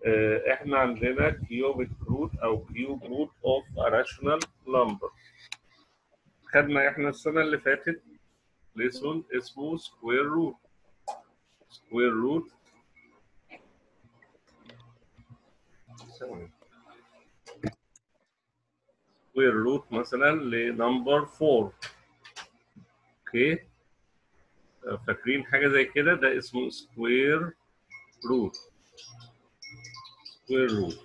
آه، احنا عندنا كيوبيك روت او كيوب روت اوف راشونال نمبر خدنا احنا السنه اللي فاتت ليسون اسمه سكوير روت سكوير روت سكوير روت مثلا لنمبر 4 اوكي آه، فاكرين حاجه زي كده ده اسمه سكوير روت سكوير روت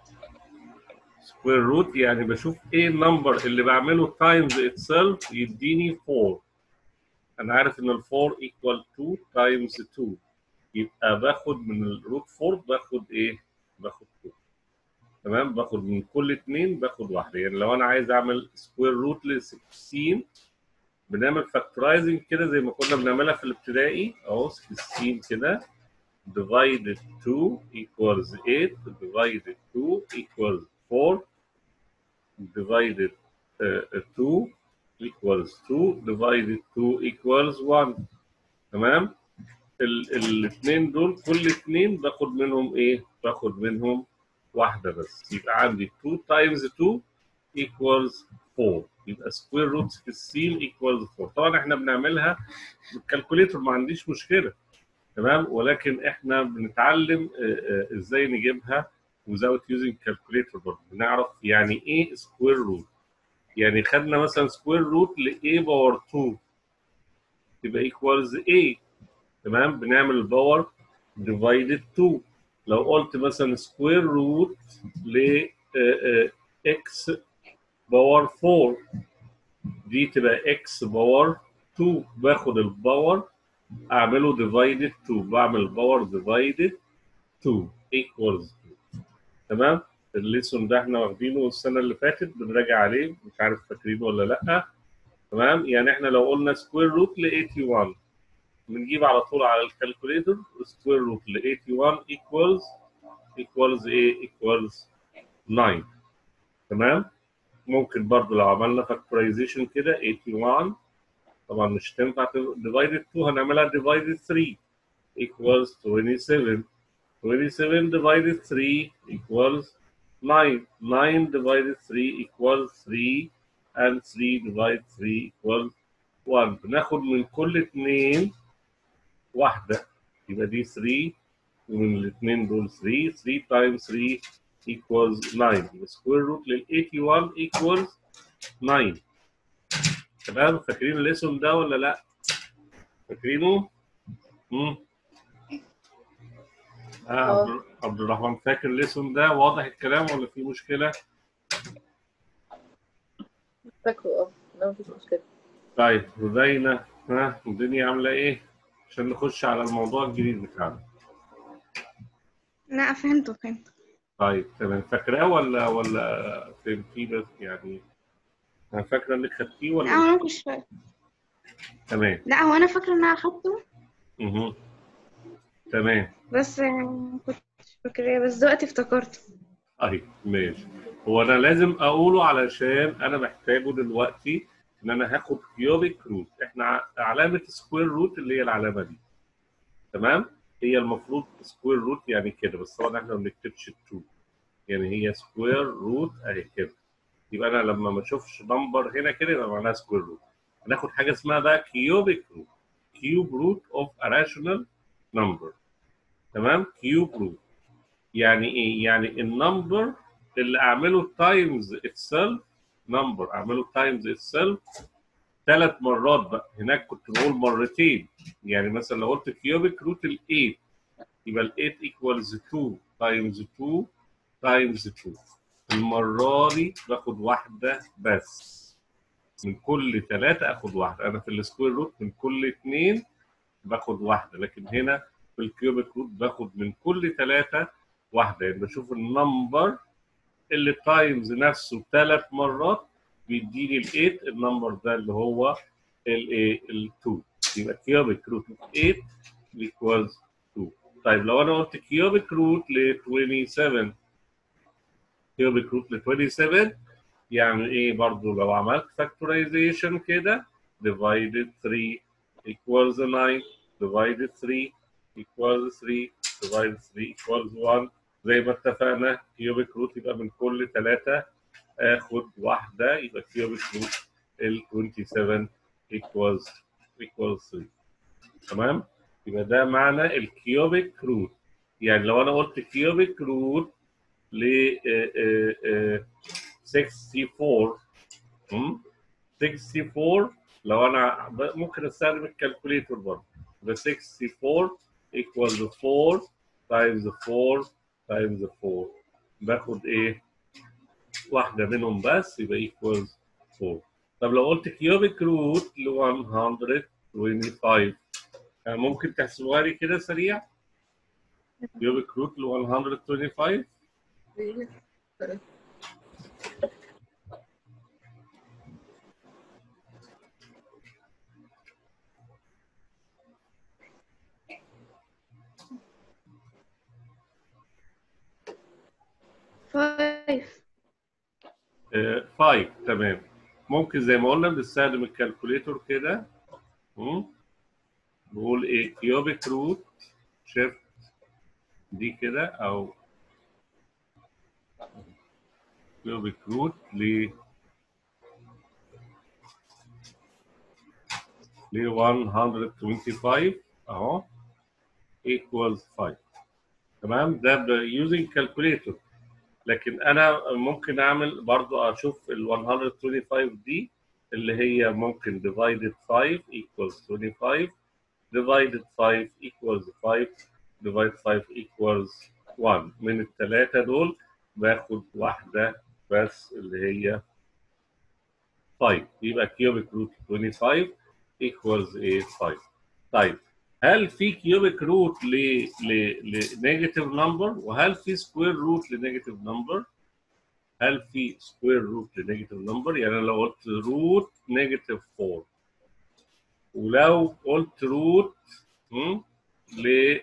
سكوير روت يعني بشوف ايه النمبر اللي بعمله تايمز اتسيلف يديني 4 انا عارف ان ال 4 ايكوال 2 تايمز 2 يبقى باخد من الروت 4 باخد ايه؟ باخد 2 تمام باخد من كل اثنين باخد واحده يعني لو انا عايز اعمل سكوير روت ل 16 بنعمل فاكتورايزنج كده زي ما كنا بنعملها في الابتدائي اهو 16 كده divided 2 equals 8 divided 2 equals 4 divided uh, 2 equals 2 divided 2 equals 1 تمام الاثنين دول كل اثنين باخد منهم ايه باخد منهم واحده بس يبقى عندي 2 times 2 equals 4 يبقى سكوير روت 16 equals 4 طبعا احنا بنعملها بالكالكوليتر ما عنديش مشكله تمام ولكن احنا بنتعلم آه، آه، ازاي نجيبها without using calculator برضه بنعرف يعني ايه سكوير روت يعني خدنا مثلا سكوير روت ل a باور 2 يبقى ايكوالز a تمام بنعمل الباور ديفايدد 2 لو قلت مثلا سكوير روت ل x باور 4 دي تبقى x باور 2 باخد الباور اعمله ديفايدد 2 بعمل الباور ديفايدد 2 ايكوالز 2 تمام الليسون ده احنا واخدينه السنه اللي فاتت بنراجع عليه مش عارف فاكرينه ولا لا تمام يعني احنا لو قلنا سكوير روت ل 81 بنجيب على طول على الكالكوليتر سكوير روت ل 81 ايكوالز ايكوالز ايه ايكوالز 9 تمام ممكن برضو لو عملنا فاكتورايزيشن كده 81 طبعا مش تنفع ديفايدد 2 هنعملها ديفايدد 3 equals 27 27 divided 3 equals 9 9 divided 3 equals 3 and 3 divided 3 equals 1 بناخد من كل اثنين واحدة يبقى دي 3 ومن الاثنين دول 3 3 times 3 equals 9 سكوير روت لل 81 equals 9 تمام فاكرين الليسون ده ولا لا؟ فاكرينه؟ امم آه عبد- عبد الرحمن فاكر الليسون ده واضح الكلام ولا في مشكلة؟ فاكره اه لا مفيش مشكلة طيب رودينا ها الدنيا عاملة إيه؟ عشان نخش على الموضوع الجديد بتاعنا. لا فهمته فهمته طيب تمام فاكراه ولا ولا فهمتيه بس يعني أنا فاكرة إنك خدتيه لا ولا هو مش انا مش فاكر تمام لا هو انا فاكره ان انا اخدته اها تمام بس آه، ما كنتش فاكراه بس دلوقتي افتكرته طيب ماشي هو انا لازم اقوله علشان انا محتاجه دلوقتي ان انا هاخد كيوبيك روت احنا ع- علامه سكوير روت اللي هي العلامه دي تمام هي المفروض سكوير روت يعني كده بس طبعا احنا ما بنكتبش 2 يعني هي سكوير روت اهي كده يبقى انا لما ما اشوفش نمبر هنا كده يبقى معناها سكوير روت هناخد حاجه اسمها بقى كيوبيك روت كيوب روت اوف ا راشونال نمبر تمام كيوب روت يعني ايه؟ يعني النمبر اللي اعمله تايمز اتسيلف نمبر اعمله تايمز اتسيلف ثلاث مرات بقى هناك كنت بقول مرتين يعني مثلا لو قلت كيوبيك روت ال 8 يبقى ال 8 ايكوالز 2 تايمز 2 تايمز 2 المره دي باخد واحده بس من كل ثلاثه اخد واحده انا في السكوير روت من كل اثنين باخد واحده لكن هنا في الكيوبيك روت باخد من كل ثلاثه واحده يعني بشوف النمبر اللي تايمز نفسه ثلاث مرات بيديني ال 8 النمبر ده اللي هو الايه ال 2 يبقى كيوبيك روت اوف 8 equals 2 طيب لو انا قلت كيوبيك روت ل 27 كيوبيك روت ل 27 يعني ايه برضو لو عملت فاكتورايزيشن كده divided 3 equals 9 divided 3 equals 3 divided 3 equals 1 زي ما اتفقنا كيوبيك روت يبقى من كل ثلاثة اخد واحدة يبقى كيوبيك روت ال 27 equals equals 3 تمام يبقى ده معنى الكيوبيك روت يعني لو انا قلت كيوبيك روت ل آه، آه، آه، 64 هم؟ 64 لو انا ب- ممكن استخدم الكالكوليتور برضه يبقى 64 equals 4 times 4 times 4 باخد ايه؟ واحدة منهم بس يبقى equals 4 طب لو قلت كيوبيك روت ل 125 آه، ممكن تحسبوها لي كده سريع؟ كيوبيك روت ل 125 فايف 5 تمام ممكن زي ما قلنا بنستخدم الكالكوليتور كده مم. نقول ايه كيوبيك روت شيفت دي كده او كيوبيك روت ل ل 125 اهو equals 5 تمام ده ب using calculator لكن انا ممكن اعمل برضو اشوف ال 125 دي اللي هي ممكن divided 5 equals 25 divided 5 equals 5 divided 5 equals 1 من الثلاثة دول باخد واحدة بس اللي هي 5 يبقى cubic root 25 equals a 5 طيب هل في كيوبيك روت ل ل لنيجاتيف نمبر وهل في سكوير روت لنيجاتيف نمبر؟ هل في سكوير روت لنيجاتيف نمبر؟ يعني أنا لو قلت روت نيجاتيف 4 ولو قلت روت ل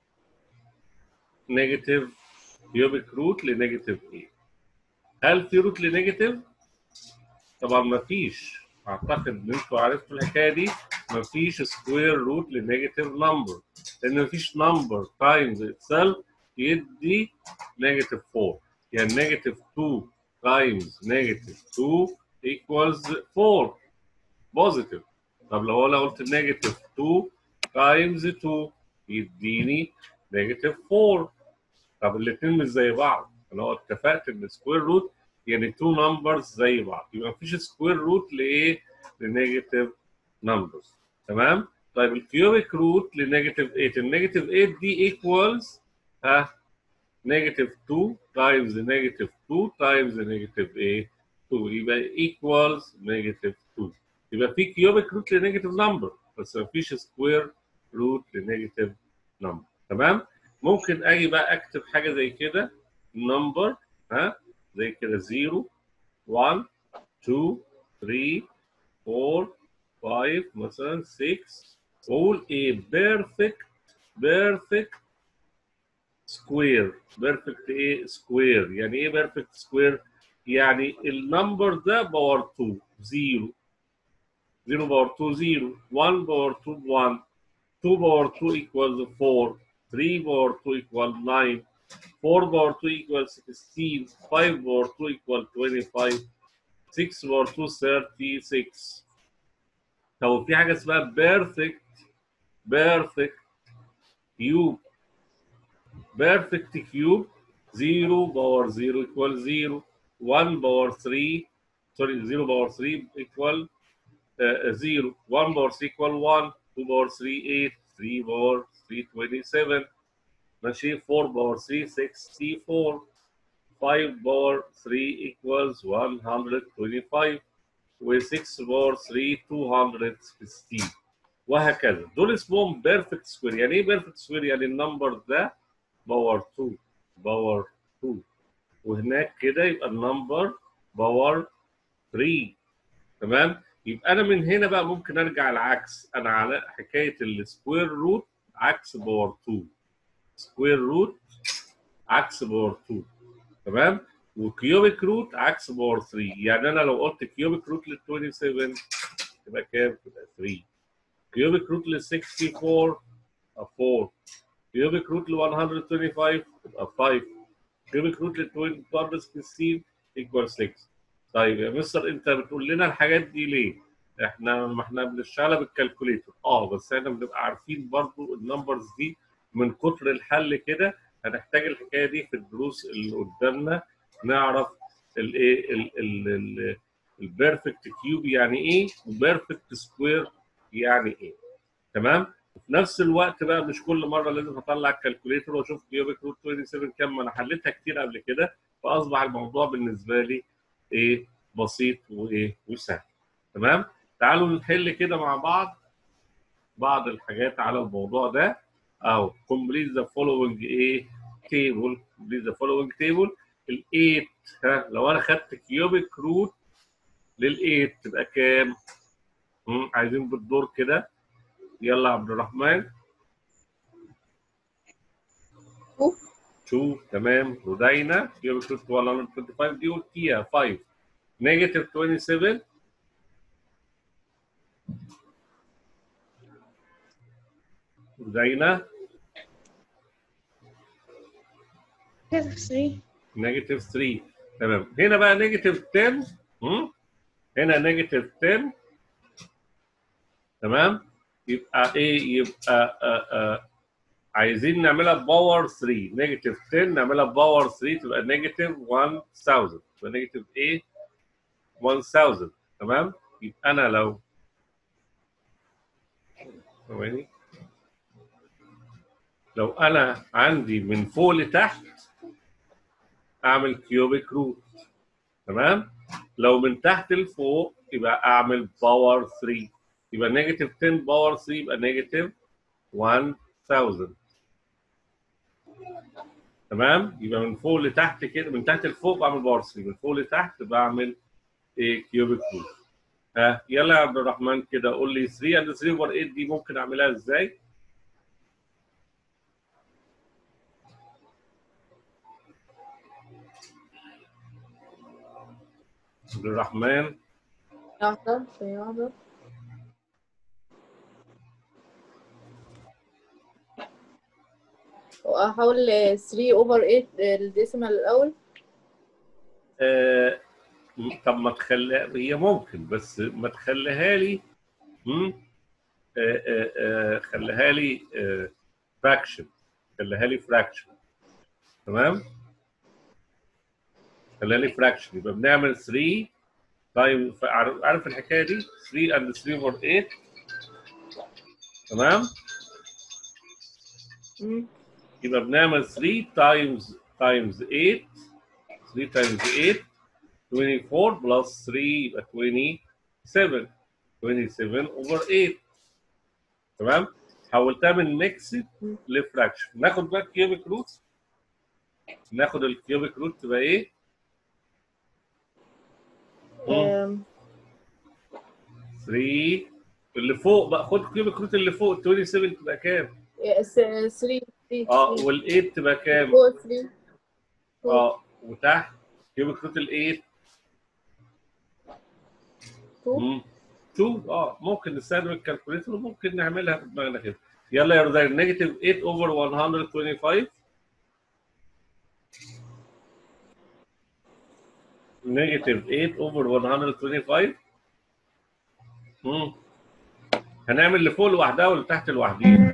نيجاتيف كيوبيك روت لنيجاتيف 8 هل في روت لنيجاتيف؟ طبعا ما فيش اعتقد ان انتوا عرفتوا الحكايه دي مفيش سكوير روت لنيجاتيف نمبر لان مفيش نمبر تايمز اتسيلف يدي نيجاتيف 4 يعني نيجاتيف 2 تايمز نيجاتيف 2 equals 4 بوزيتيف طب لو انا قلت نيجاتيف 2 تايمز 2 يديني نيجاتيف 4 طب الاثنين مش زي بعض انا هو اتفقت ان سكوير روت يعني تو نمبرز زي بعض يبقى مفيش سكوير روت لايه؟ لنيجاتيف نمبرز تمام؟ طيب الكيوبيك روت لنيجاتيف 8 النيجاتيف 8 دي ايكوالز ها نيجاتيف 2 تايمز نيجاتيف 2 تايمز نيجاتيف ايه 2 يبقى ايكوالز نيجاتيف 2 يبقى في كيوبيك روت لنيجاتيف نمبر بس مفيش سكوير روت لنيجاتيف نمبر تمام؟ ممكن اجي بقى اكتب حاجه زي كده نمبر ها زي كده 0 1 2 3 4 5 مثلا 6 واقول ايه بيرفكت بيرفكت سكوير بيرفكت ايه سكوير يعني ايه بيرفكت سكوير يعني النمبر ده باور 2 0 0 باور 2 0 1 باور 2 1 2 باور 2 equals 4 3 باور 2 equals 9 4 باور 2 equals 16 5 باور 2 equals 25 6 باور 2 36 طب في حاجه اسمها بيرفكت بيرفكت كيوب بيرفكت كيوب 0 باور 0 equal 0 1 باور 3 سوري 0 باور 3 equal uh, 0 1 باور 3 equal 1 2 باور 3 8 3 باور 3 27 ماشي 4 باور 3 64 5 باور 3 equals 125 و6 باور 3 216 وهكذا دول اسمهم بيرفكت سكوير يعني ايه بيرفكت سكوير يعني النمبر ده باور 2 باور 2 وهناك كده يبقى النمبر باور 3 تمام يبقى انا من هنا بقى ممكن ارجع العكس انا على حكايه السكوير روت عكس باور 2 سكوير روت عكس باور 2 تمام وكيوبيك روت عكس باور 3 يعني انا لو قلت كيوبيك روت لل 27 تبقى كام؟ تبقى 3 كيوبيك روت لل 64 تبقى 4 كيوبيك روت ل 125 تبقى 5 كيوبيك روت ل 216 ايكوال 6 طيب يا مستر انت بتقول لنا الحاجات دي ليه؟ احنا ما احنا بنشتغلها بالكالكوليتر اه بس احنا بنبقى عارفين برضو النمبرز دي من كتر الحل كده هنحتاج الحكايه دي في الدروس اللي قدامنا نعرف الايه البيرفكت كيوب يعني ايه وبيرفكت سكوير يعني ايه تمام وفي نفس الوقت بقى مش كل مره لازم اطلع الكالكوليتر واشوف كيوبيك روت 27 كام ما انا حليتها كتير قبل كده فاصبح الموضوع بالنسبه لي ايه بسيط وايه وسهل تمام تعالوا نحل كده مع بعض بعض الحاجات على الموضوع ده او complete the following ايه table complete the following table ال 8 ها لو انا خدت كيوبيك روت لل 8 تبقى كام؟ مم، عايزين بالدور كده يلا يا عبد الرحمن Two. شوف تمام ردينا كيوبيك روت 125 دي قلتيها 5 نيجاتيف 27 ردينا كده 3 نيجاتيف 3 تمام هنا بقى نيجاتيف 10 هم؟ هنا نيجاتيف 10 تمام يبقى ايه يبقى آه آه عايزين نعملها باور 3 نيجاتيف 10 نعملها باور 3 تبقى نيجاتيف 1000 تبقى نيجاتيف ايه 1000 تمام يبقى انا لو ثواني لو انا عندي من فوق لتحت اعمل كيوبيك روت تمام لو من تحت لفوق يبقى اعمل باور 3 يبقى نيجاتيف 10 باور 3 يبقى نيجاتيف 1000 تمام يبقى من فوق لتحت كده من تحت لفوق بعمل باور 3 من فوق لتحت بعمل ايه كيوبيك روت ها يلا يا عبد الرحمن كده قول لي 3 اند 3 اوفر 8 دي ممكن اعملها ازاي؟ عبد الرحمن واحدة ثانية واحدة وأحاول 3 over 8 الديسيمال الأول آه طب ما تخليها هي ممكن بس ما تخليها لي مم؟ آه آه آه خليها لي فراكشن خليها لي فراكشن تمام خليها لي فراكشن يبقى بنعمل 3 تايم عارف عارف الحكايه دي 3 اند 3 اوفر 8 تمام مم. يبقى بنعمل 3 تايمز تايمز 8 3 تايمز 8 24 بلس 3 يبقى 27 27 اوفر 8 تمام حولتها من ميكسد لفراكشن ناخد بقى الكيوبيك روت ناخد الكيوبيك روت تبقى ايه؟ مم. أم، 3 اللي فوق بقى خد كيوبيك روت اللي فوق 27 تبقى كام؟ س- 3 3 اه وال8 تبقى كام؟ فوق 3 اه وتحت كيوبيك روت ال8 2 2 اه ممكن نستخدم الكالكوليتر وممكن نعملها في دماغنا كده يلا يا رضا نيجاتيف 8 اوفر 125 نيجاتيف 8 اوفر 125 امم هنعمل اللي فوق لوحدها واللي تحت لوحديها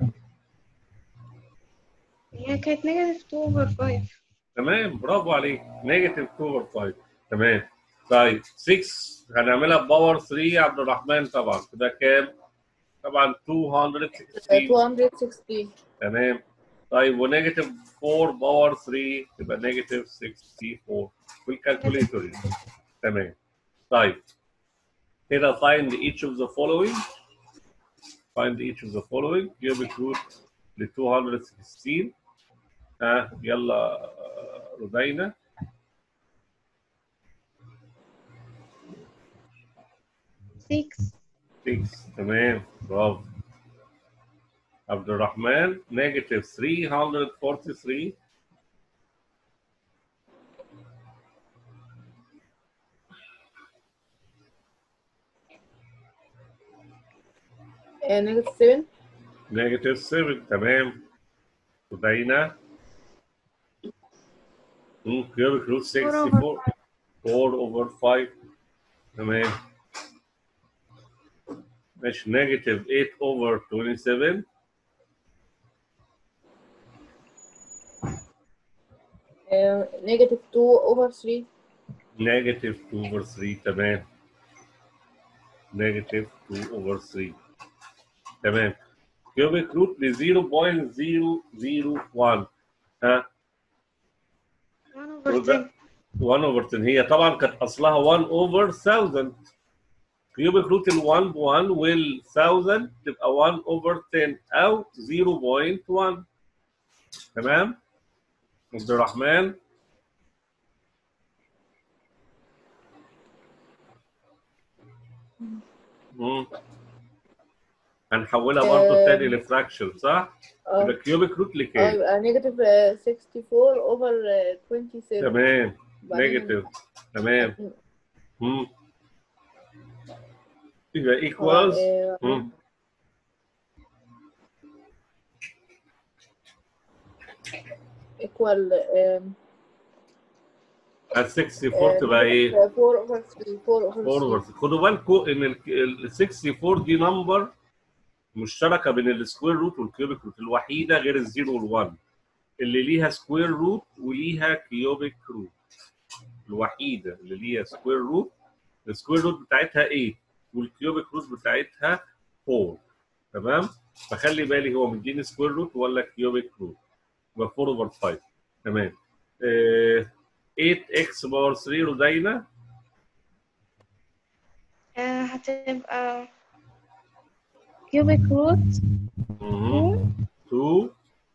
هي كانت نيجاتيف 2 اوفر 5 تمام برافو عليك نيجاتيف 2 اوفر 5 تمام طيب 6 هنعملها باور 3 يا عبد الرحمن طبعا تبقى كام؟ طبعا 216 260 تمام طيب ونيجاتيف 4 باور 3 تبقى نيجاتيف 64 بالكالكوليتور تمام طيب كده find each of the following find each of the following cubic root ل 216 ها يلا آه، ربينا 6 6 تمام برافو عبد الرحمن نيجاتيف 343 نيجاتيف 7 نيجاتيف 7 تمام ربينا كيوبيك روت 64 4 اوفر 5 تمام ماشي نيجاتيف 8 اوفر 27 نيجاتيف 2 اوفر 3 نيجاتيف 2 اوفر 3 تمام نيجاتيف 2 اوفر 3 تمام كيوبيك روت ل 0.001 ها 1 over وده- 10 1 اوفر 10 هي طبعا كانت اصلها 1 اوفر 1000 كيوبيك روت ال 1 ب 1 وال 1000 تبقى 1 اوفر 10 او 0.1 تمام عبد الرحمن مم. هنحولها برضه آه. تاني لفراكشن صح؟ اه يبقى كيوبيك روت اه لكام؟ يبقى نيجاتيف 64 اوفر 27 تمام بعدين- نيجاتيف تمام مم. يبقى اه ايكوالز آه، equal um, ال 64 تبقى ايه؟ 4 over 3 4 over 3 فورورد خدوا بالكم ان ال 64 دي نمبر مشتركه بين السكوير روت والكيوبيك روت الوحيده غير الزيرو وال1 اللي ليها سكوير روت وليها كيوبيك روت الوحيده اللي ليها سكوير روت السكوير روت بتاعتها 8 والكيوبيك روت بتاعتها 4 تمام فخلي بالي هو مديني سكوير روت ولا كيوبيك روت يبقى 4 اوفر 5 تمام آه 8 اكس باور 3 رودينا آه، هتبقى كيوبيك روت مهم. 2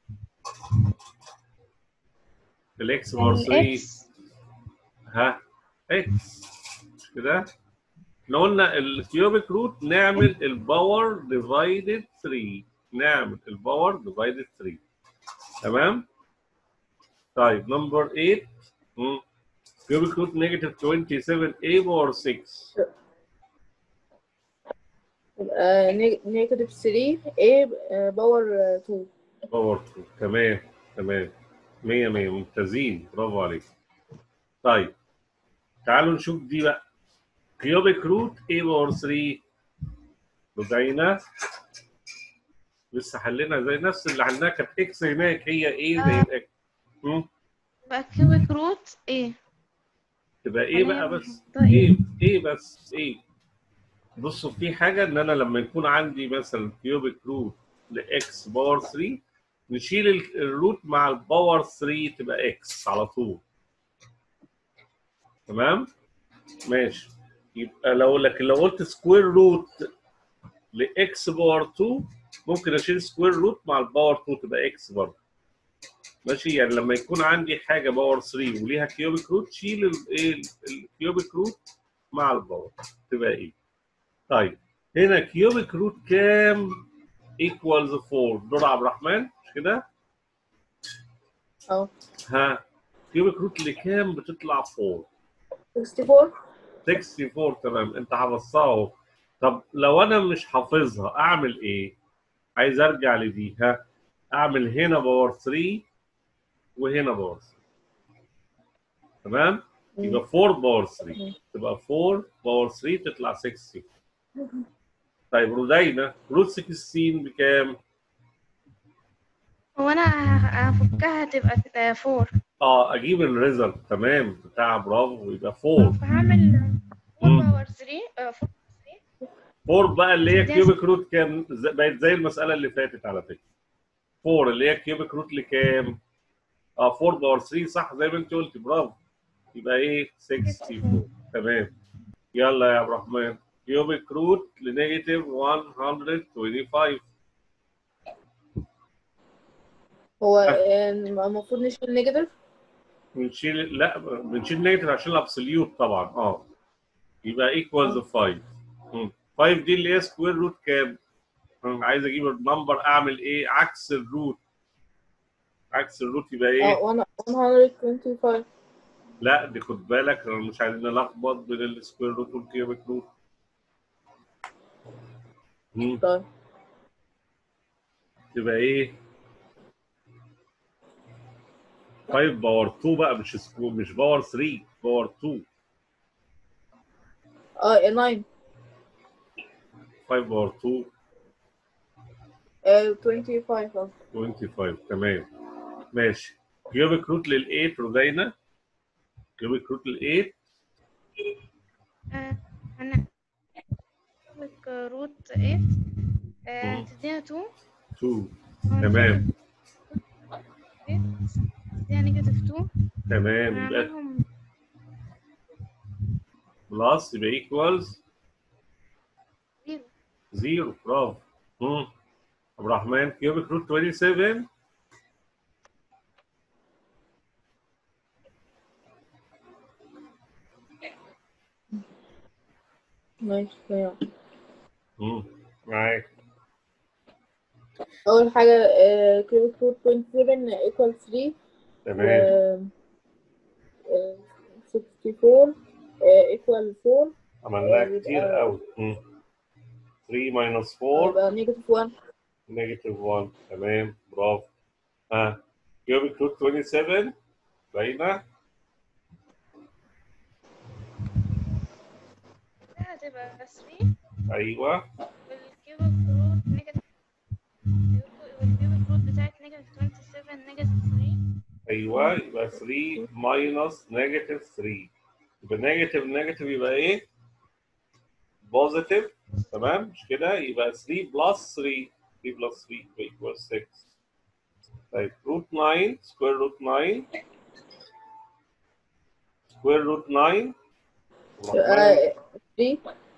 الاكس باور 3 اكس ها اكس مش كده احنا قلنا الكيوبيك روت نعمل الباور ديفايدد 3 نعمل الباور ديفايدد 3 تمام طيب نمبر 8 كيوبيك روت نيجاتيف 27 a باور 6 يبقى نيجاتيف 3 A باور 2 باور 2 تمام تمام 100 100 ممتازين برافو عليك طيب تعالوا نشوف دي بقى كيوبيك روت a باور 3 رجعنا لسه حلينا زي نفس اللي حلناها كانت اكس هناك هي ايه زي آه. الاكس مم. يبقى كيوبيك روت ايه تبقى ايه بقى أنا بس هحطها إيه؟ ايه ايه بس ايه بصوا في حاجه ان انا لما يكون عندي مثلا كيوبيك روت لاكس باور 3 نشيل ال- الروت مع الباور 3 تبقى اكس على طول تمام ماشي يبقى لو لكن لو قلت سكوير روت لاكس باور 2 ممكن اشيل سكوير روت مع الباور 2 تبقى اكس برضه ماشي يعني لما يكون عندي حاجه باور 3 وليها كيوبيك روت شيل الايه الكيوبيك روت مع الباور تبقى ايه طيب هنا كيوبيك روت كام ايكوالز 4 دور عبد الرحمن مش كده اه ها كيوبيك روت لكام بتطلع 4 64 64 تمام انت حفظتها اهو طب لو انا مش حافظها اعمل ايه عايز ارجع لدي ها اعمل هنا باور 3 وهنا باور 3 تمام يبقى 4 باور 3 تبقى 4 باور 3 تطلع 60 طيب رودينا روت 16 بكام؟ هو انا ه- هفكها تبقى 4 اه اجيب الريزلت تمام بتاع برافو يبقى 4 فهعمل 4 مم. باور 3 4 4 بقى اللي هي ده- كيوبيك روت كام ز- بقت زي المساله اللي فاتت على فكره 4 اللي هي كيوبيك روت لكام؟ اه 4 باور 3 صح زي ما انت قلت برافو يبقى ايه 64 تمام يلا يا عبد الرحمن كيوبيك روت لنيجاتيف 125 هو آه، المفروض نشيل نيجاتيف بنشيل لا بنشيل نيجاتيف عشان الابسوليوت طبعا اه يبقى ايكوالز 5 5 دي اللي هي سكوير روت كام؟ مم، عايز اجيب النمبر اعمل ايه؟ عكس الروت عكس الروت يبقى ايه؟ اه 125 لا دي خد بالك انا مش عايزين نلخبط بين السكوير روت والكيوبيك روت مم، طيب تبقى ايه؟ 5 باور 2 بقى مش سكو مش باور 3 باور 2 اه 9 5 باور 2 آه 25 قصدي 25 تمام ماشي كيوبيك روت لل 8 رودينا كيوبيك روت لل 8 آه، أنا كوبيك روت 8 آه، مم. تدينا 2 2 تمام تدينا نيجاتيف 2 تمام يبقى هنعملهم بلس يبقى ايكوالز زيرو 0 برافو مم. عبد الرحمن كيوبيك روت 27 ماشي تمام مم. معاك أول حاجة كيوبيك روت 27 equal 3 تمام آه، آه، 64 آه، equal 4 عملناها يبقى- كتير قوي 3 ماينس 4 يبقى نيجاتيف 1 نيجاتيف 1 تمام برافو ها كيوبيك روت 27 باينه ده هتبقى 3 ايوه والكيوبيك روت نيجاتيف والكيوبيك روت بتاعت نيجاتيف 27 نيجاتيف 3 ايوه يبقى 3 ماينس نيجاتيف 3 يبقى نيجاتيف نيجاتيف يبقى ايه؟ بوزيتيف تمام مش كده؟ يبقى 3 بلس 3 3 بلس 3 يبقى equal 6 طيب روت 9 سكوير روت 9 سكوير روت 9 يبقى 3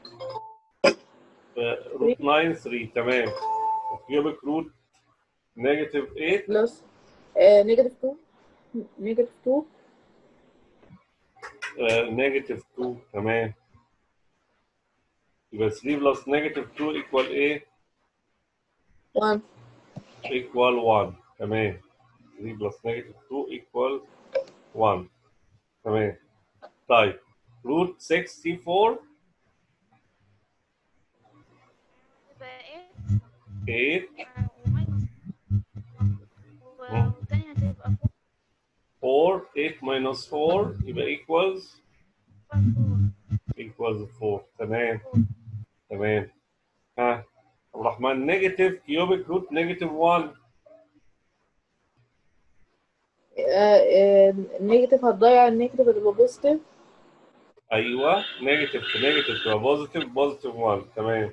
روت 9 3 تمام كيوبيك روت نيجاتيف 8 بلس نيجاتيف 2 نيجاتيف 2 نيجاتيف 2 تمام يبقى 3 بلس نيجاتيف 2 ايكوال ايه؟ 1 ايكوال 1 تمام 3 بلس نيجاتيف 2 ايكوال 1 تمام طيب روت 64 تبقى 8 8 وماينس والتانية هتبقى 4 8 minus 4 يبقى equals 4 equals 4 تمام تمام ها عبد الرحمن نيجاتيف كيوبيك روت نيجاتيف 1 النيجاتيف هتضيع النيجاتيف هتبقى بوزيتيف ايوه نيجاتيف في نيجاتيف تبقى بوزيتيف بوزيتيف 1 تمام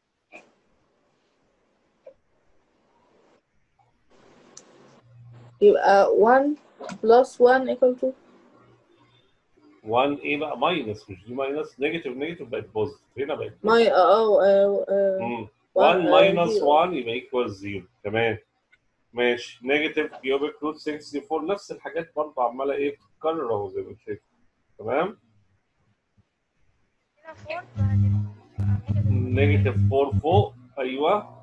يبقى 1 بلس 1 equal to 1 ايه بقى ماينس مش دي ماينس نيجاتيف نيجاتيف بقت بوزيتيف هنا بقت ماي اه اه اه مم. 1 1 ماينس zero. 1 يبقى ايكوال 0 تمام ماشي نيجاتيف كيوبيك روت 64 نفس الحاجات برضه عماله ايه بتتكرر اهو زي ما انت شايف تمام هنا 4 فهتبقى نيجاتيف 4 فوق ايوه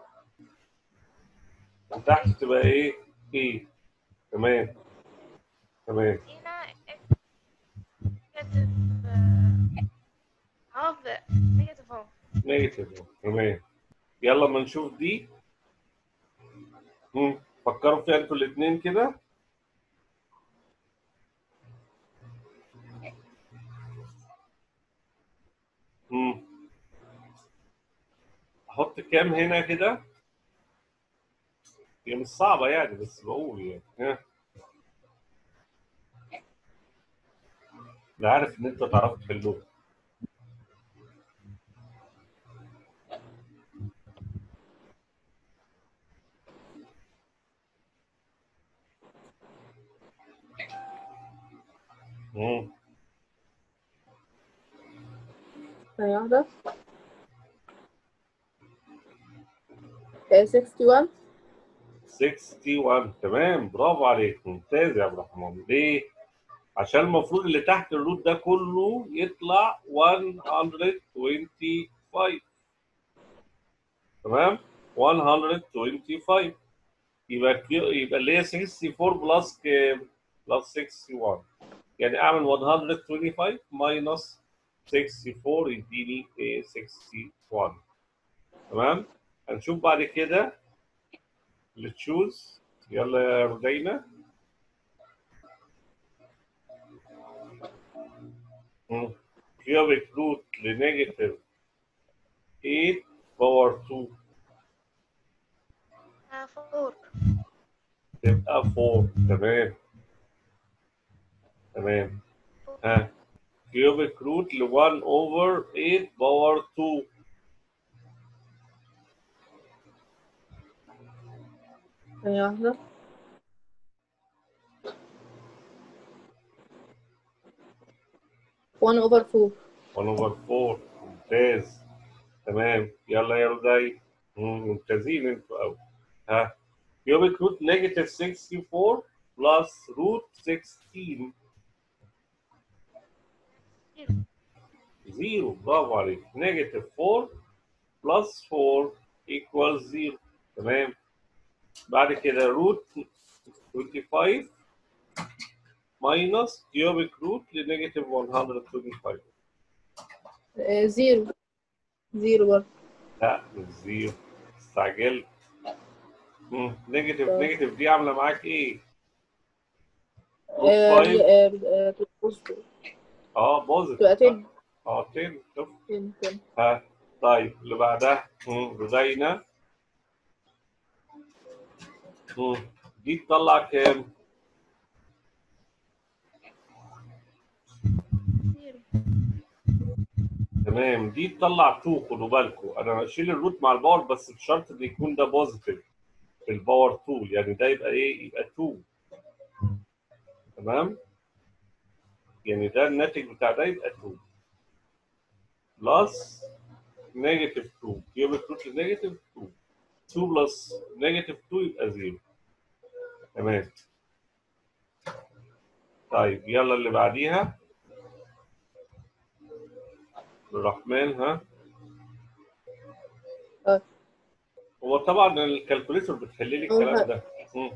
وتحت تبقى ايه؟ ايه تمام تمام هنا نيجاتيف هاف نيجاتيف هاف نيجاتيف تمام يلا ما نشوف دي مم. فكروا فيها انتوا الاثنين كده مم. احط كام هنا كده هي مش صعبة يعني بس بقول يعني ها انا عارف ان انتوا تعرفوا تحلوها مم. ثانية واحدة آه، 61 61 تمام برافو عليك ممتاز يا عبد الرحمن ليه؟ عشان المفروض اللي تحت الروت ده كله يطلع 125 تمام 125 يبقى كيو- يبقى اللي هي 64 بلس كام؟ بلس 61 يعني اعمل 125 ماينس 64 يديني ايه 61 تمام هنشوف بعد كده اللي تشوز يلا يا رودينا كيوبيك روت لنيجاتيف 8 باور 2 آه، فور تبقى 4 تمام تمام ها كيوبيك روت ل 1 اوفر 8 باور 2 ثانية واحدة one over four 1 اوفر 4 ممتاز تمام يلا يا روداي مم، ممتازين انتوا قوي ها كيوبيك روت نيجاتيف 64 بلس روت 16 زيرو زيرو برافو عليك نيجاتيف 4 بلس 4 equals 0 تمام بعد كده روت 25 minus cubic root لنيجاتيف 125 آه، زيرو زيرو برضه لا مش زيرو استعجلت مم، نيجاتيف طيب. نيجاتيف دي عامله معاك ايه؟ روت آه، 5 آه، آه، تبقى بوزيتيف. اه بوزيتيف تبقى تن اه 10 شوف تن تن ها طيب اللي بعدها مم، رزينة مم، دي تطلع كام؟ زيرو تمام دي تطلع 2 خدوا بالكم انا هشيل الروت مع الباور بس بشرط ان يكون ده بوزيتيف في الباور 2 يعني ده يبقى ايه؟ يبقى 2 تمام؟ يعني ده الناتج بتاع ده يبقى 2 بلس نيجاتيف 2 كيوبيك روت لنيجاتيف 2 2 بلس نيجاتيف 2 يبقى 0 تمام طيب يلا اللي بعديها الرحمن ها آه. هو طبعا الكالكوليتر بتحل لي الكلام ده مم.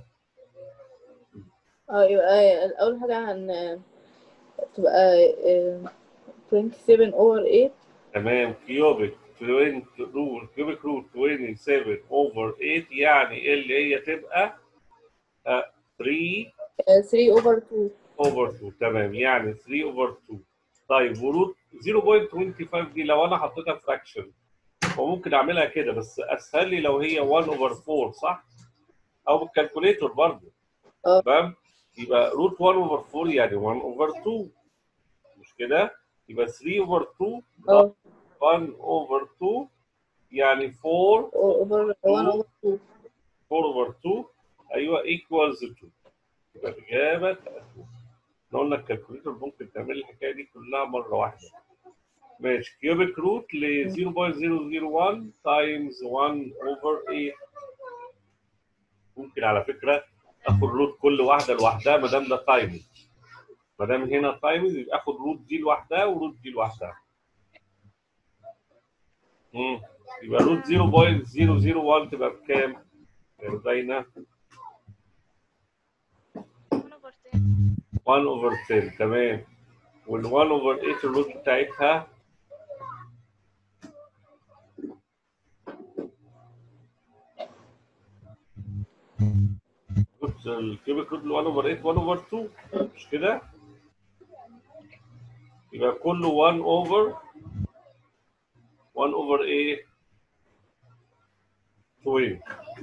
اه يبقى آه، أول حاجة هن تبقى آه، 27 over 8 تمام كيوبيك 20 روت كيوبيك روت 27 اوفر 8 يعني اللي هي تبقى آه، 3 آه، 3 over 2 اوفر 2 تمام يعني 3 اوفر 2 طيب وروت 0.25 دي لو انا حطيتها فراكشن وممكن اعملها كده بس اسهل لي لو هي 1 اوفر 4 صح؟ او بالكالكوليتر برضه اه. تمام؟ يبقى روت 1 اوفر 4 يعني 1 اوفر 2 مش كده؟ يبقى 3 اوفر 2 اه 1 اوفر 2 يعني 4 over 1 over 2 4 اوفر 2 ايوه ايكوالز 2 يبقى الاجابه 2 احنا قلنا الكالكوليتر ممكن تعمل الحكايه دي كلها مره واحده ماشي كيوبيك روت ل 0.001 تايمز 1 اوفر 8 ممكن على فكره اخد روت كل واحده لوحدها ما دام ده تايمز ما دام هنا تايمز يبقى اخد روت دي لوحدها وروت دي لوحدها امم يبقى روت 0.001 تبقى بكام؟ يا باينه 1 over 10 1 اوفر 10 تمام وال 1 اوفر 8 الروت بتاعتها روت الكيوبيك روت ال 1 اوفر 8 1 اوفر 2 مش كده؟ يبقى كله 1 اوفر 1 اوفر ايه؟ 20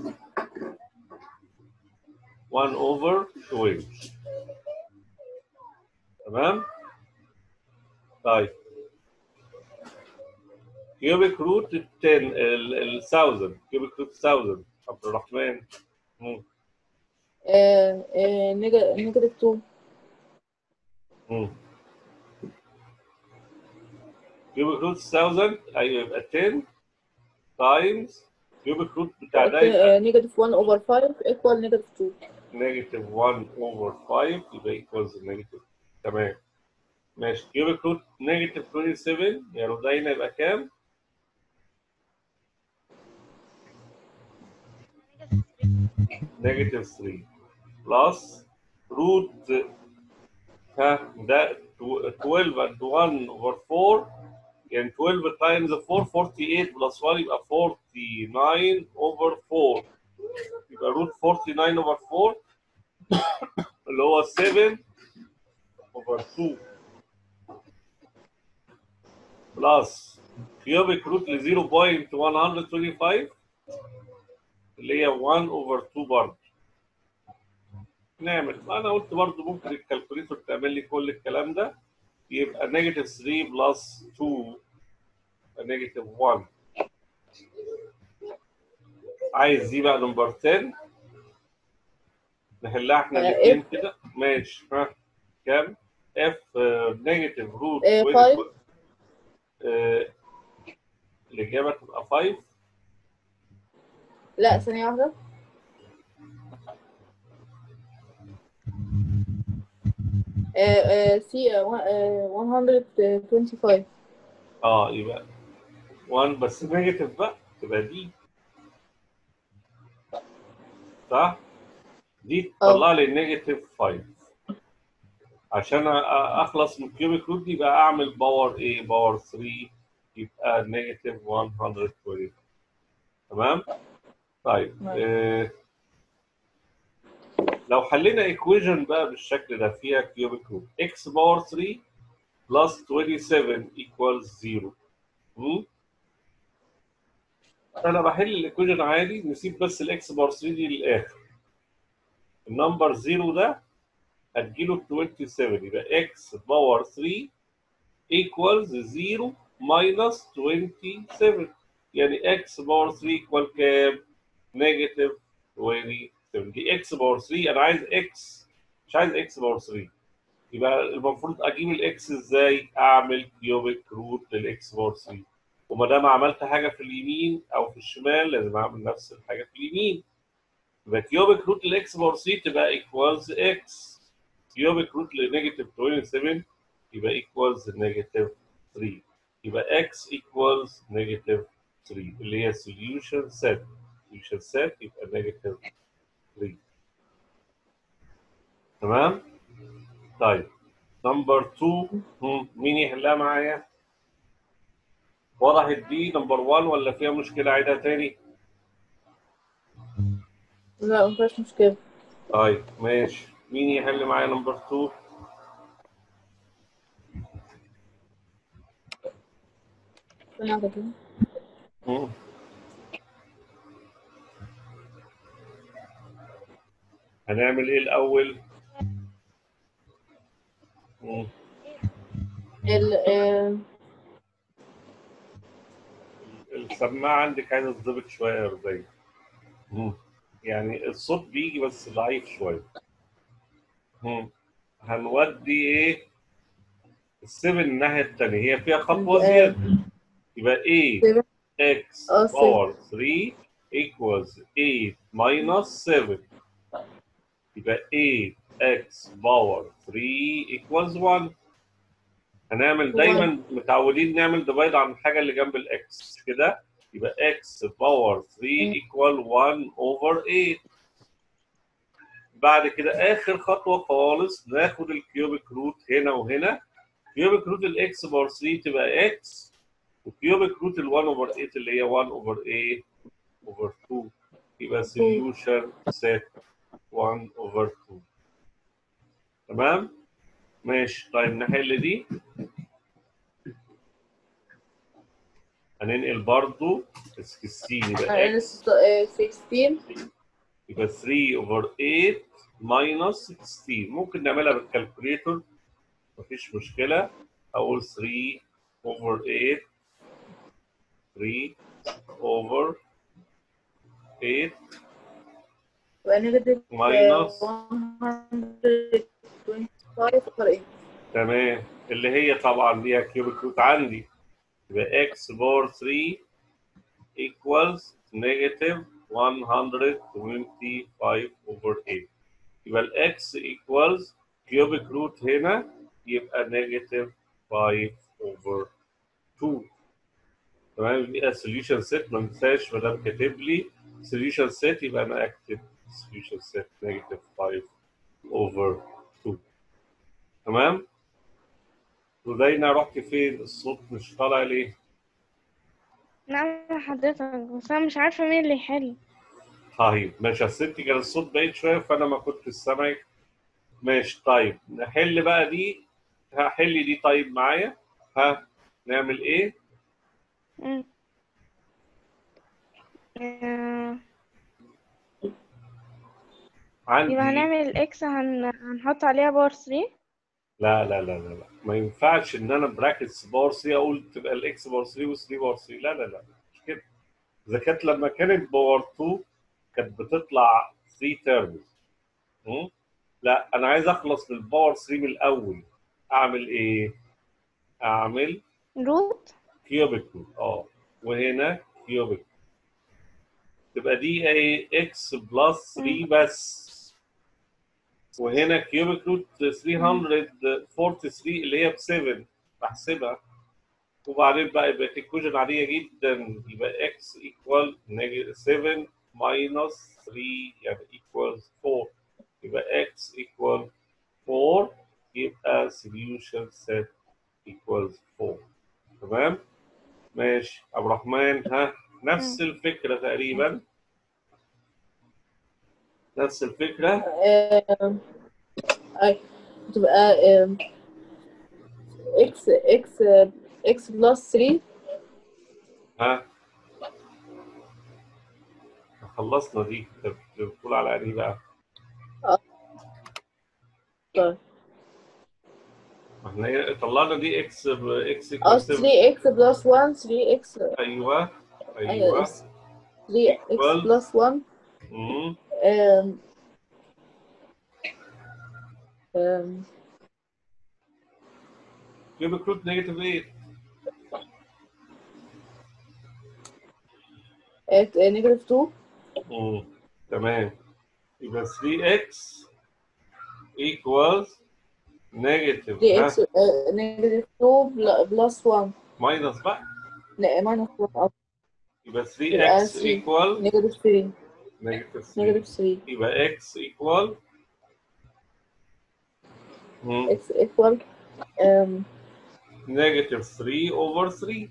1 اوفر 20 تمام طيب كيوبيك روت 10 ال ال 1000 كيوبيك روت 1000 عبد الرحمن مم. آه، آه، نيجا- نيجاتيف 2 مم. كيوبيك روت 1000 ايوه يبقى 10 تايمز كيوبيك روت بتاع ده يبقى نيجاتيف 1 over 5 equal نيجاتيف 2 نيجاتيف 1 اوفر 5 يبقى ايكوالز نيجاتيف تمام ماشي كيوبيك روت نيجاتيف 27 يا رودينا يبقى كام؟ نيجاتيف 3 نيجاتيف 3 بلس روت ها ده 12 and 1 over 4 يعني 12 times 4 48 بلس 1 يبقى 49 over 4 يبقى روت 49 over 4 اللي هو 7 of over 2 بلس كيوبيك روت ل 0.125 اللي هي 1 over 2 برضه نعمل ما انا قلت برضه ممكن الكالكوليتور تعمل لي كل الكلام ده يبقى نيجاتيف 3 بلس 2 نيجاتيف 1 عايز دي بقى نمبر 10 نحلها احنا آه، الاثنين كده ماشي ها كام؟ اف نيجاتيف روت آه، five. الإجابة تبقى 5 لا ثانية واحدة آه، آه، سي آه، آه، 125 اه يبقى 1 بس نيجاتيف بقى تبقى دي صح؟ دي تطلع لي نيجاتيف 5 عشان أ- أ- اخلص من كيوبيك روت دي يبقى اعمل باور ايه؟ باور 3 يبقى نيجاتيف 120 تمام؟ طيب نعم. آه لو حلينا ايكويجن بقى بالشكل ده فيها كيوبيك روت x باور 3 بلس 27 equals 0 مم؟ انا بحل الايكويجن عادي نسيب بس الاكس باور 3 دي للاخر النمبر 0 ده هتجيله 27 يبقى x باور 3 equals 0 minus 27 يعني x باور 3 equal كام؟ نيجاتيف 27 دي x باور 3 انا عايز x مش عايز x باور 3 يبقى المفروض اجيب الاكس ازاي؟ اعمل كيوبيك روت للاكس باور 3 وما دام عملت حاجه في اليمين او في الشمال لازم اعمل نفس الحاجه في اليمين يبقى كيوبيك روت للاكس باور 3 تبقى ايكوالز اكس كيوبيك روت لنيجاتيف 27 يبقى ايكوالز نيجاتيف 3 يبقى اكس ايكوالز نيجاتيف 3 اللي هي سوليوشن سيت سوليوشن سيت يبقى نيجاتيف 3 تمام طيب نمبر 2 هم، مين يحلها معايا وضحت دي نمبر 1 ولا فيها مشكله عيدها تاني لا مفيهاش مشكلة طيب ماشي مين يحل معايا نمبر 2 ثانية واحدة كده مم. هنعمل ايه الاول مم. ال آه، السماعه عندك عايزه تظبط شويه يا رزاق مم. يعني الصوت بيجي بس ضعيف شويه مم. هنودي ايه السيفن الناحيه الثانيه هي فيها خطوه آه، زياده يبقى ايه seven. x اه باور 3 equals 8 minus 7 يبقى 8x باور 3 equals 1 هنعمل دايما متعودين نعمل ديفايد عن الحاجه اللي جنب الاكس مش كده يبقى x باور 3 equal 1 over 8 بعد كده اخر خطوه خالص ناخد الكيوبيك روت هنا وهنا كيوبيك روت الاكس باور 3 تبقى x وكيوبيك روت ال 1 اوفر 8 اللي هي 1 اوفر 8 اوفر 2 يبقى سوليوشن سيت 1 اوفر 2 تمام ماشي طيب نحل دي هننقل برضو 16 يبقى ال x 16 يبقى 3 اوفر 8 ماينس 16 ممكن نعملها بالكالكوليتور مفيش مشكلة أقول 3 اوفر 8 3 اوفر 8 يبقى نيجاتيف Minus. 125 over 8 تمام اللي هي طبعا ليها كيوبيك روت عندي يبقى x باور 3 equals negative 125 over 8 يبقى ال x equals كيوبيك روت هنا يبقى negative 5 over 2 تمام يبقى solution set ما انساش ما دام كاتب لي solution set يبقى انا اكتب solution set negative 5 over 2 تمام ودينا رحت فين الصوت مش طالع ليه نعم حضرتك بس انا مش عارفة مين اللي يحل طيب ماشي يا ستي كان الصوت بعيد شويه فانا ما كنتش سامعك ماشي طيب نحل بقى دي هحل دي طيب معايا ها نعمل ايه مم. آه، عندي يبقى هنعمل الإكس هن... هنحط عليها باور 3 لا لا لا لا لا ما ينفعش ان انا براكتس باور 3 اقول تبقى الاكس باور 3 و3 باور 3 لا لا لا مش كده اذا كانت لما كانت باور 2 كانت بتطلع 3 تيرمز لا انا عايز اخلص من الباور 3 من الاول اعمل ايه؟ اعمل روت كيوبيك روت اه وهنا كيوبيك تبقى دي ايه اكس بلس 3 بس وهنا كيوبيك روت 343 اللي هي ب 7 بحسبها وبعدين بقى يبقى ايكويشن عاديه جدا يبقى اكس ايكوال 7 ماينس 3 يعني ايكوالز 4 يبقى اكس ايكوال 4 يبقى solution set equals 4 تمام ماشي عبد الرحمن ها نفس الفكره تقريبا نفس الفكره آم، أي تبقى آم، إكس إكس إكس بلس 3 ها خلصنا دي انت بتقول على انهي بقى طيب ما احنا إيه، طلعنا دي اكس ب- اكس اه equals 3 إكس بلس 1 3 إكس ايوه أيوة ايوه 3 إكس equal. بلس 1 مم. آم، آم، كيوبيك روت نيجاتيف 8 at negative 2 مم. تمام يبقى 3x equals negative 3x آه، negative 2 بل- plus 1 ماينس بقى لا minus 1 آه، يبقى يبقى 3x 3. equal negative 3 negative 3 negative 3 يبقى x equal مم. x equal um, negative 3 over 3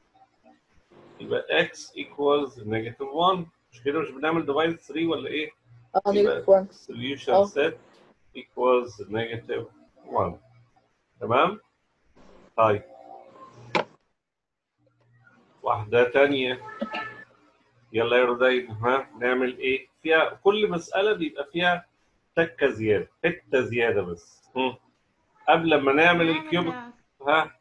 يبقى x equals negative 1 مش كده مش بنعمل divide 3 ولا ايه؟ اه يبقى negative 1 solution اه. set equals negative 1 تمام؟ طيب واحدة تانية يلا يا رودين ها نعمل ايه؟ فيها كل مسألة بيبقى فيها تكة زيادة حتة زيادة بس هم. قبل ما نعمل الكيوبيك ها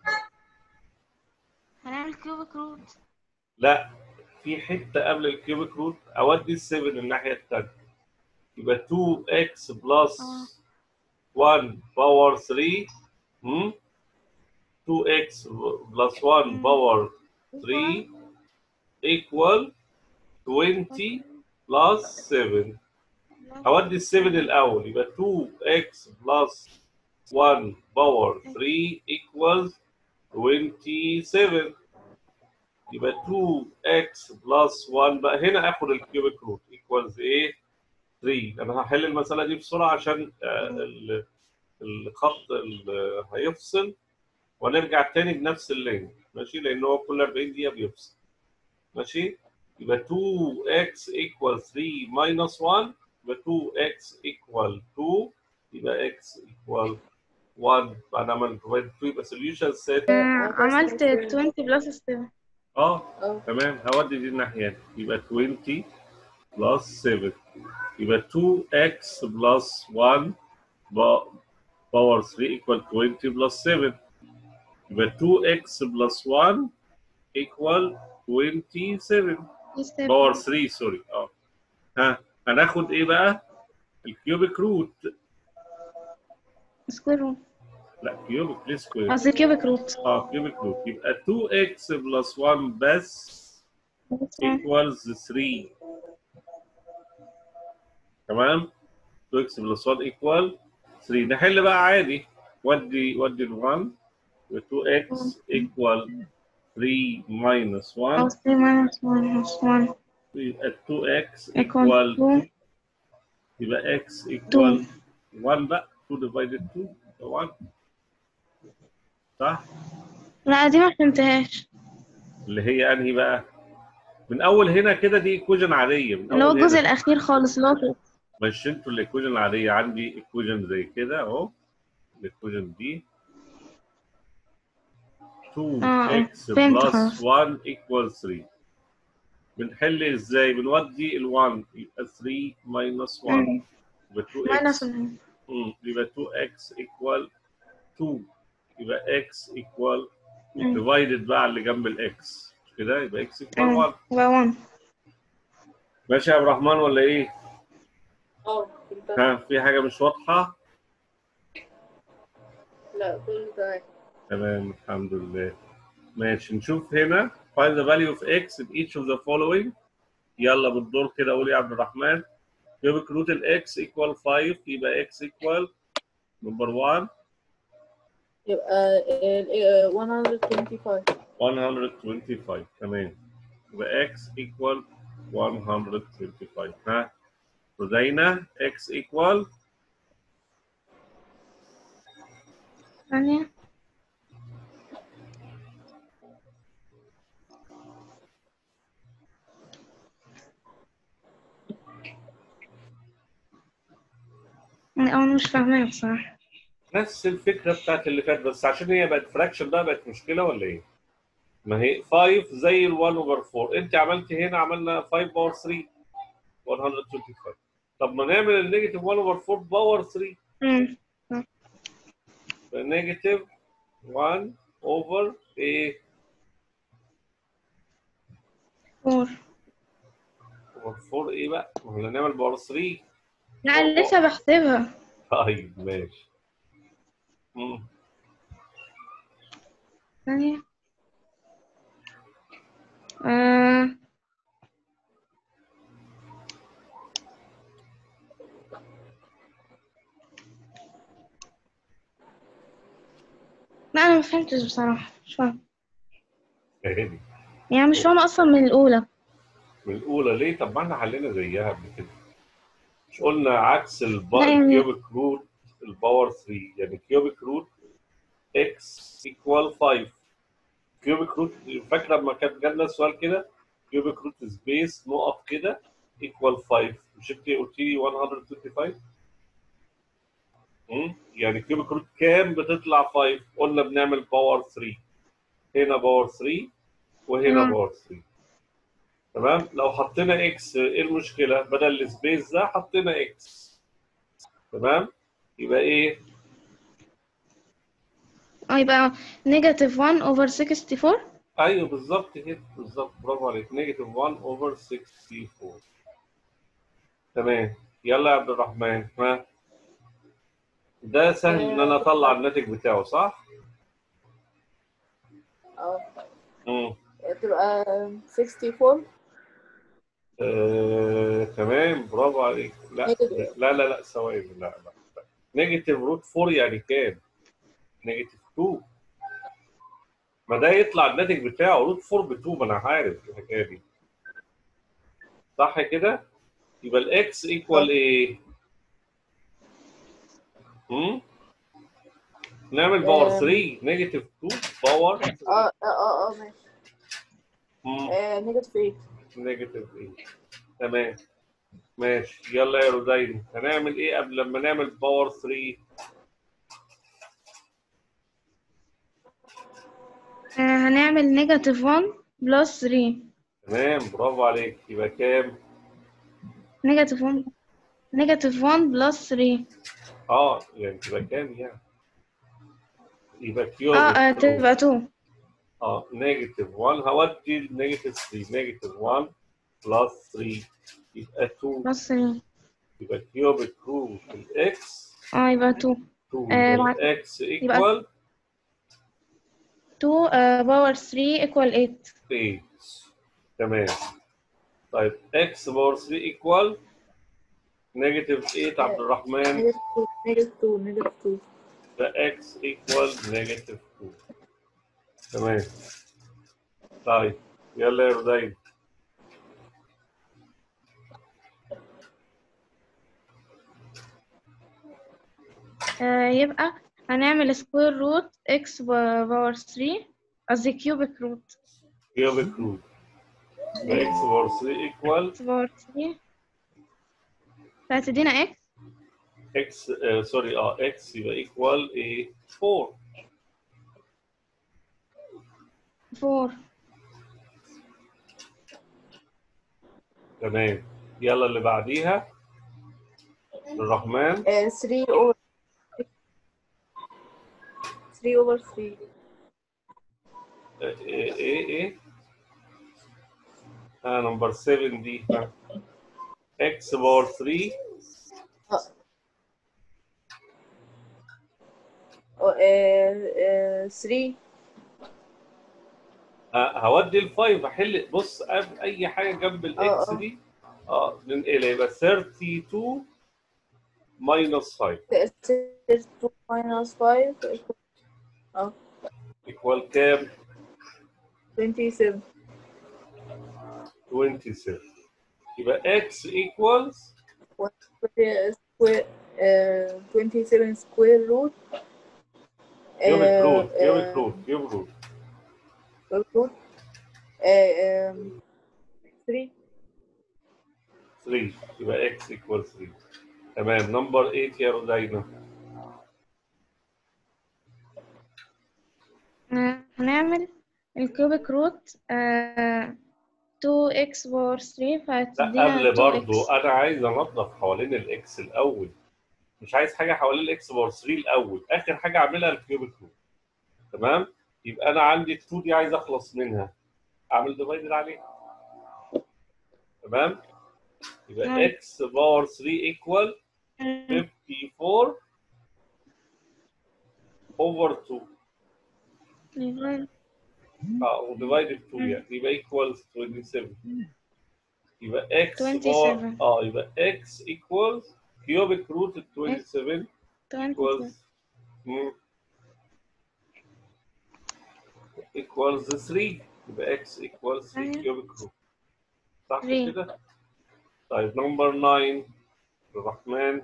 هنعمل كيوبيك روت لا في حته قبل الكيوبيك روت اودي السيفن الناحيه الثانيه يبقى 2x بلس اه. 1 باور 3 هم 2x بلس 1 مم. باور 3 equal 20 بلس 7 اودي السيفن الاول يبقى 2x بلس 1 باور 3 equals 27 يبقى 2x بلس 1 بقى هنا اخد الكيوبيك روت ايكوالز ايه 3 انا هحل المساله دي بسرعه عشان آه، ال- الخط اللي هيفصل ونرجع تاني بنفس اللين ماشي لان هو كل 40 دقيقه بيفصل ماشي يبقى 2x equal 3 minus 1 يبقى 2x equal 2 يبقى x equal 1 بعد ما عملت 2 يبقى solution set عملت 20 بلس 7 اه اه تمام هودي دي الناحية يبقى 20 بلس 7 يبقى 2x بلس 1 باور 3 equal 20 بلس 7 يبقى 2x بلس 1 equal 27 باور 3 سوري اه ها هناخد ايه بقى؟ الكيوبيك روت سكوير روت لا كيوبيك ليه سكوير قصدي كيوبيك روت اه كيوبيك روت يبقى 2x بلس 1 بس equals 3 تمام 2x بلس 1 equal 3 نحل بقى عادي ودي ودي ال 1 و 2x equal 3 minus 1 أو 3 minus 1 1 يبقى 2x equal equal 2 يبقى x equal 1 بقى 2 divided 2 يبقى 1 صح؟ لا دي ما فهمتهاش اللي هي انهي بقى؟ من اول هنا كده دي ايكويجن عاديه من اللي هو اول الجزء هنا الأخير خالص اللي هو مش انتوا الايكويجن العاديه عندي ايكويجن زي كده اهو الايكويجن دي 2 x فهمت بلس خلاص. 1 equal 3 بنحل ازاي بنودي ال 1 يبقى 3 minus 1 مم. يبقى 2 ماينس x مم. يبقى 2x equal 2 يبقى x equal مم. divided بقى على اللي جنب الاكس مش كده يبقى x equal مم. 1 يبقى 1 ماشي يا عبد الرحمن ولا ايه؟ اه كنت ها في حاجة مش واضحة؟ لا كله تمام تمام الحمد لله ماشي نشوف هنا find the value of x in each of the following يلا بالدور كده قول يا عبد الرحمن cubic root ال x equal 5 يبقى x equal number 1 يبقى ال- ال- 125 125 تمام يبقى x equal 125 ها رزينا x equal ثانية أنا مش فاهمة بصراحة نفس الفكره بتاعت اللي فات بس عشان هي بقت فراكشن بقى بقت مشكله ولا ايه؟ ما هي 5 زي ال 1 اوفر 4 انت عملت هنا عملنا 5 باور 3 125 طب ما نعمل النيجاتيف 1 اوفر 4 باور 3 مم. نيجاتيف 1 اوفر ايه؟ فور اوفر 4 ايه بقى؟ ما احنا هنعمل باور 3 لا أنا لسه بحسبها طيب ماشي مم. ثانية آه. لا أنا ما فهمتش بصراحة مش فاهمة فاهمني يعني مش فاهمة أصلا من الأولى من الاولى ليه؟ طب ما احنا حلينا زيها قبل كده مش قلنا عكس الب- لا يعني- الكيوبيك روت الباور 3 يعني كيوبيك روت اكس ايكوال 5 كيوبيك روت فاكره لما كان جالنا سؤال كده كيوبيك روت سبيس نقط كده ايكوال 5 مش انت قلت لي 125 امم يعني كيوبيك روت كام بتطلع 5 قلنا بنعمل باور 3 هنا باور 3 وهنا مم. باور 3 تمام لو حطينا اكس ايه المشكله بدل السبيس ده حطينا اكس تمام يبقى ايه اه يبقى نيجاتيف 1 over 64 ايوه بالظبط كده بالظبط برافو عليك نيجاتيف 1 اوفر 64 تمام يلا يا عبد الرحمن ها ده سهل ان انا اطلع الناتج بتاعه صح؟ اه امم تبقى 64 آه، تمام برافو عليك لا Negative. لا لا لا ثواني لا لا لا. نيجاتيف روت 4 يعني كام؟ نيجاتيف 2 ما ده يطلع الناتج بتاعه روت 4 ب 2 ما انا عارف الحكايه دي صح كده؟ يبقى الاكس ايكوال ايه؟ هم؟ نعمل باور آم. 3 نيجاتيف 2 باور اه اه اه اه ماشي هم. آه، نيجاتيف 8 نيجاتيف 8 تمام ماشي يلا يا رودين هنعمل ايه قبل لما نعمل باور 3 آه هنعمل نيجاتيف 1 بلس 3 تمام برافو عليك يبقى كام؟ نيجاتيف 1 نيجاتيف 1 بلس 3 اه يعني تبقى كام يعني؟ يبقى كيوب اه آه، تبقى 2 اه نيجاتيف 1 هودي نيجاتيف 3 نيجاتيف 1 بلس 3 يبقى 2 بلس 3 يبقى كيوبيك روت الاكس اه يبقى 2 2 آه، يبقى مع- الاكس ايكوال 2 آه باور 3 ايكوال 8 8 تمام طيب اكس باور 3 ايكوال نيجاتيف 8 عبد الرحمن نيجاتيف 2 نيجاتيف 2 نيجاتيف 2 ده اكس ايكوال نيجاتيف 2 تمام طيب يلا يا رودين آه يبقى هنعمل سكوير روت اكس باور 3 قصدي كيوبيك روت كيوبيك روت اكس باور 3 ايكوال اكس باور 3 فهتدينا اكس اكس سوري اه اكس يبقى ايكوال ايه 4 فور تمام يلا اللي بعديها الرحمن 3 over 3 over 3 ايه ايه ايه اه نمبر 7 دي ها. اكس باور 3 3 آه هودي الفايف احل بص أب- اي حاجه جنب الاكس آه. دي اه ننقلها يبقى 32 ماينس 5 2 minus 5 اه ايكوال كام 27 27 يبقى اكس ايكوالز square uh, 27 square root كيوبيك روت uh, كيوبيك uh, روت كيوبيك روت root uh, um, 3 3 يبقى اكس ايكوال 3 تمام نمبر 8 يا رودينا آه، هنعمل الكيوبيك روت آه 2x باور 3 لا فهتدينا قبل 2x برضو انا عايز انضف حوالين الاكس الاول مش عايز حاجه حوالين الاكس باور 3 الاول اخر حاجه اعملها الكيوبيك روت تمام يبقى انا عندي ال 2 دي عايز اخلص منها اعمل ديفايدد عليها تمام يبقى نعم. اكس باور 3 ايكوال 54 اوفر 2 اه وديفايدد 2 يعني يبقى ايكوالز 27 يبقى اكس باور 27. اه يبقى اكس ايكوالز كيوبيك روت ال 27 equals مم. equals 3 يبقى x equals 3 أيوة. cubic root صح Three. كده؟ طيب نمبر 9 الرحمن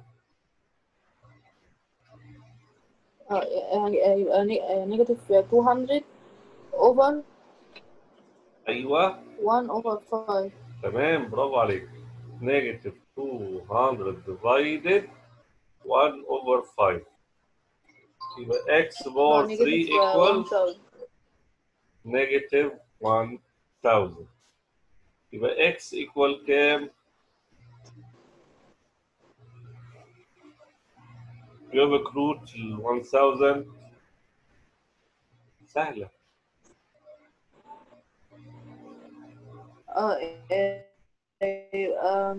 اه يعني يبقى نيجاتيف 200 over ايوه 1 over 5 تمام برافو عليك نيجاتيف 200 divided 1 over 5 يبقى x باور 3 نيجاتيف equals 1000 نيجاتيف 1000 يبقى x equal كام؟ cubic root ال 1000 سهلة اه آه، آه،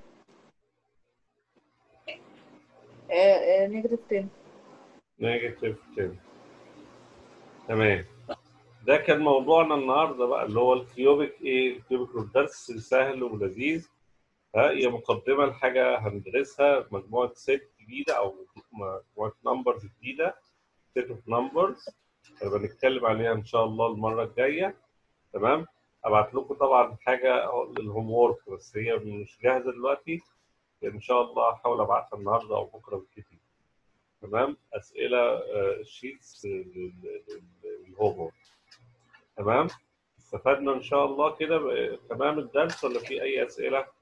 آه، آه، نيجاتيف 10 نيجاتيف 10 تمام ده كان موضوعنا النهارده بقى اللي هو الكيوبيك ايه الكيوبيك روت درس سهل ولذيذ ها هي مقدمه لحاجه هندرسها مجموعه ست جديده او مجموعه نمبرز جديده سيت اوف نمبرز هنبقى نتكلم عليها ان شاء الله المره الجايه تمام ابعت لكم طبعا حاجه للهوم وورك بس هي مش جاهزه دلوقتي ان شاء الله هحاول ابعتها النهارده او بكره بالكتير تمام اسئله شيتس للهوم وورك تمام استفدنا ان شاء الله كده ب- تمام الدرس ولا في اي اسئله